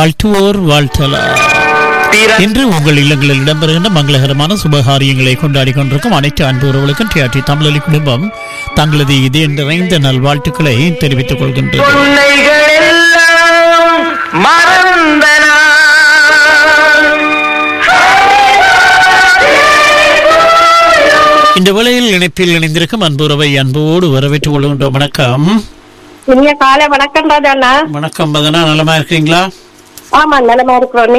வாழ்த்துவோர் வாழ்த்தலாம் இன்று உங்கள் இல்லங்களில் இடம்பெறுகின்ற மங்களகரமான சுபகாரியங்களை கொண்டாடி கொண்டிருக்கும் அனைத்து அன்புறவர்களுக்கும் டிஆர்டி தமிழொலி குடும்பம் தங்களது இதய நிறைந்த நல்வாழ்த்துக்களை தெரிவித்துக் கொள்கின்றது தொல்லைகள் எல்லாம் மறந்தன இந்த வேளையில் இணைப்பில் இணைந்திருக்கும் அன்புறவை அன்போடு வரவேற்றுக் கொள்கின்றோம் வணக்கம் இனிய காலை வணக்கம் ராஜா அண்ணா வணக்கம் பதனா நலமா இருக்கீங்களா ஆமா நிலமா இருக்கிறோம்